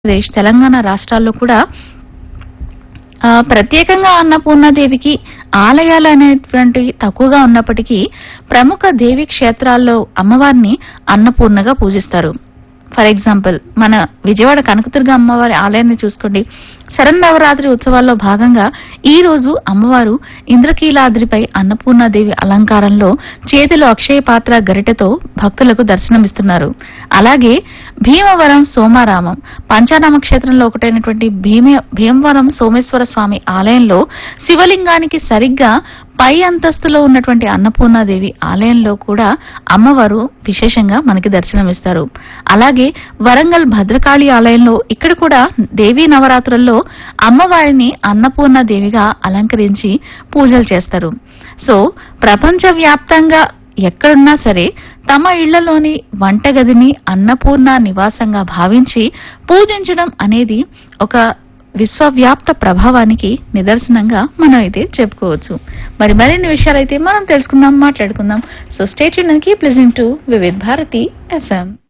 ఆంధ్రప్రదేశ్ తెలంగాణ రాష్ట్రాల్లో కూడా ఆ, ప్రత్యేకంగా అన్నపూర్ణాదేవికి ఆలయాలు అనేటువంటి తక్కువగా ఉన్నప్పటికీ ప్రముఖ దేవి క్షేత్రాల్లో అమ్మవారిని అన్నపూర్ణగా పూజిస్తారు ఫర్ ఎగ్జాంపుల్ మన విజయవాడ కనకదుర్గ అమ్మవారి ఆలయాన్ని చూసుకోండి శరన్నవరాత్రి ఉత్సవాల్లో భాగంగా ఈ రోజు అమ్మవారు ఇంద్రకీలాద్రిపై అన్నపూర్ణాదేవి అలంకారంలో చేతిలో అక్షయ పాత్ర గరిటెతో భక్తులకు దర్శనమిస్తున్నారు అలాగే భీమవరం సోమారామం పంచానామ క్షేత్రంలో ఒకటైనటువంటి భీమ భీమవరం సోమేశ్వర స్వామి ఆలయంలో శివలింగానికి సరిగ్గా పై అంతస్తులో ఉన్నటువంటి అన్నపూర్ణాదేవి ఆలయంలో కూడా అమ్మవారు విశేషంగా మనకి దర్శనమిస్తారు అలాగే వరంగల్ భద్రకాళి ఆలయంలో ఇక్కడ కూడా దేవీ నవరాత్రుల్లో అమ్మవారిని అన్నపూర్ణాదేవిగా అలంకరించి పూజలు చేస్తారు సో ప్రపంచ వ్యాప్తంగా ఎక్కడున్నా సరే తమ ఇళ్లలోని వంటగదిని అన్నపూర్ణ నివాసంగా భావించి పూజించడం అనేది ఒక విశ్వవ్యాప్త ప్రభావానికి నిదర్శనంగా మనం అయితే చెప్పుకోవచ్చు మరి మరిన్ని విషయాలైతే మనం తెలుసుకుందాం మాట్లాడుకుందాం so state keep listening to Vividh Bharati FM